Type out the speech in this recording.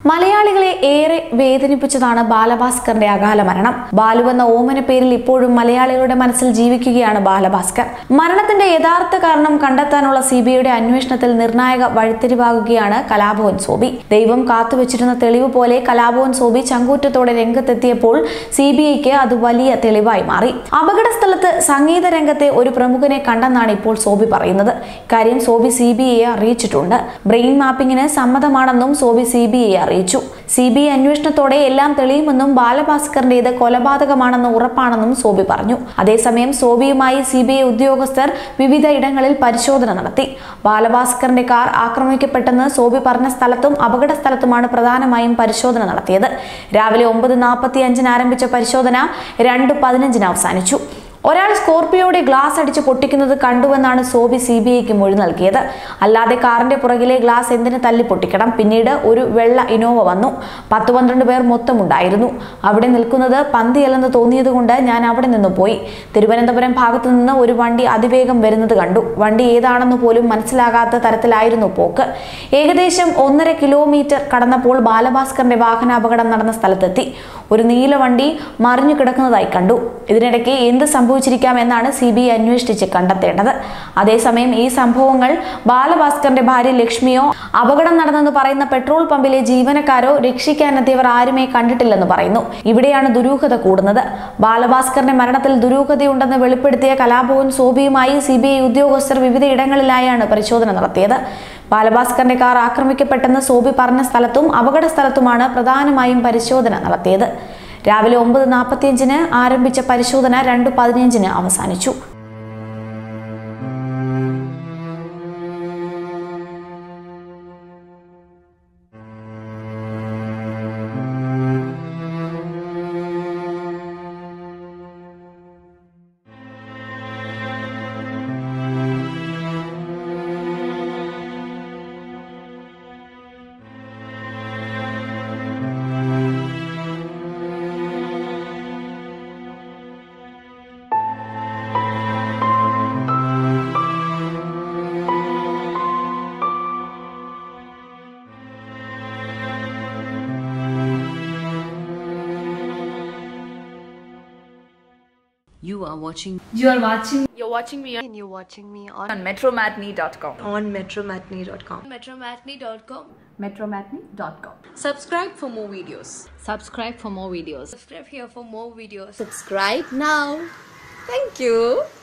മലയാളികളെ ഏറെ വേദനിപ്പിച്ചതാണ് ബാലഭാസ്കറിന്റെ അകാല മരണം ബാലു എന്ന ഓമന പേരിൽ ഇപ്പോഴും മലയാളികളുടെ മനസ്സിൽ ജീവിക്കുകയാണ് ബാലഭാസ്കർ മരണത്തിന്റെ യഥാർത്ഥ കാരണം കണ്ടെത്താനുള്ള സി ബി ഐയുടെ അന്വേഷണത്തിൽ നിർണായക വഴിത്തിരിവാകുകയാണ് കലാഭവൻ സോബി ദൈവം കാത്തുവച്ചിരുന്ന തെളിവ് പോലെ കലാഭവൻ സോബി ചങ്കൂറ്റത്തോടെ രംഗത്തെത്തിയപ്പോൾ സി ബി ഐക്ക് അത് വലിയ തെളിവായി മാറി അപകട സ്ഥലത്ത് സംഗീത രംഗത്തെ ഒരു പ്രമുഖനെ കണ്ടെന്നാണ് ഇപ്പോൾ സോബി പറയുന്നത് കാര്യം സോബി സി ബി ഐയെ അറിയിച്ചിട്ടുണ്ട് ബ്രെയിൻ മാപ്പിംഗിന് സമ്മതമാണെന്നും സോബി സി ബി ഐ അറിയിച്ചു സി ബി ഐ അന്വേഷണത്തോടെ എല്ലാം തെളിയുമെന്നും ബാലഭാസ്കറിന്റേത് കൊലപാതകമാണെന്ന് ഉറപ്പാണെന്നും സോബി പറഞ്ഞു അതേസമയം സോബിയുമായി സി ബി ഐ ഉദ്യോഗസ്ഥർ വിവിധ ഇടങ്ങളിൽ പരിശോധന നടത്തി ബാലഭാസ്കറിന്റെ കാർ ആക്രമിക്കപ്പെട്ടെന്ന് സോബി പറഞ്ഞ സ്ഥലത്തും അപകട സ്ഥലത്തുമാണ് പ്രധാനമായും പരിശോധന നടത്തിയത് രാവിലെ ഒമ്പത് നാൽപ്പത്തി അഞ്ചിന് ആരംഭിച്ച പരിശോധന രണ്ട് പതിനഞ്ചിന് അവസാനിച്ചു ഒരാൾ സ്കോർപിയോയുടെ ഗ്ലാസ് അടിച്ച് പൊട്ടിക്കുന്നത് കണ്ടുവെന്നാണ് സോബി സി ബി ഐക്ക് മൊഴി നൽകിയത് അല്ലാതെ കാറിന്റെ പുറകിലെ ഗ്ലാസ് എന്തിന് തല്ലി പൊട്ടിക്കണം പിന്നീട് ഒരു വെള്ള ഇനോവ വന്നു പത്ത് പന്ത്രണ്ട് പേർ മൊത്തം ഉണ്ടായിരുന്നു അവിടെ നിൽക്കുന്നത് പന്തിയല്ലെന്ന് തോന്നിയതുകൊണ്ട് ഞാൻ അവിടെ നിന്ന് പോയി തിരുവനന്തപുരം ഭാഗത്തു നിന്ന് ഒരു വണ്ടി അതിവേഗം വരുന്നത് കണ്ടു വണ്ടി ഏതാണെന്ന് പോലും മനസ്സിലാകാത്ത തരത്തിലായിരുന്നു പോക്ക് ഏകദേശം ഒന്നര കിലോമീറ്റർ കടന്നപ്പോൾ ബാലഭാസ്കറിന്റെ വാഹനാപകടം നടന്ന സ്ഥലത്തെത്തി ഒരു നീല വണ്ടി മറിഞ്ഞു കിടക്കുന്നതായി കണ്ടു ഇതിനിടയ്ക്ക് എന്ത് സംഭവിച്ചിരിക്കാം എന്നാണ് സി ബി ഐ അന്വേഷിച്ച് കണ്ടെത്തേണ്ടത് അതേസമയം ഈ സംഭവങ്ങൾ ബാലഭാസ്കറിന്റെ ഭാര്യ ലക്ഷ്മിയോ അപകടം നടന്നെന്ന് പറയുന്ന പെട്രോൾ പമ്പിലെ ജീവനക്കാരോ രക്ഷിക്കാനെത്തിയവർ ആരുമേ കണ്ടിട്ടില്ലെന്ന് പറയുന്നു ഇവിടെയാണ് ദുരൂഹത കൂടുന്നത് ബാലഭാസ്കറിന്റെ മരണത്തിൽ ദുരൂഹതയുണ്ടെന്ന് വെളിപ്പെടുത്തിയ കലാഭവൻ സോബിയുമായി സി ബി ഐ ഉദ്യോഗസ്ഥർ വിവിധ ഇടങ്ങളിലായാണ് പരിശോധന നടത്തിയത് ബാലഭാസ്കറിന്റെ കാർ ആക്രമിക്കപ്പെട്ടെന്ന് സോബി പറഞ്ഞ സ്ഥലത്തും അപകട സ്ഥലത്തുമാണ് പ്രധാനമായും പരിശോധന നടത്തിയത് രാവിലെ ഒമ്പത് നാൽപ്പത്തിയഞ്ചിന് ആരംഭിച്ച പരിശോധന രണ്ട് പതിനഞ്ചിന് അവസാനിച്ചു You are watching You are watching You're watching me on and you're watching me on, on metromatney.com. on metromatney.com. metromatney.com. metromatney.com. Subscribe for more videos. subscribe for more videos. Subscribe here for more videos. Subscribe now. Thank you.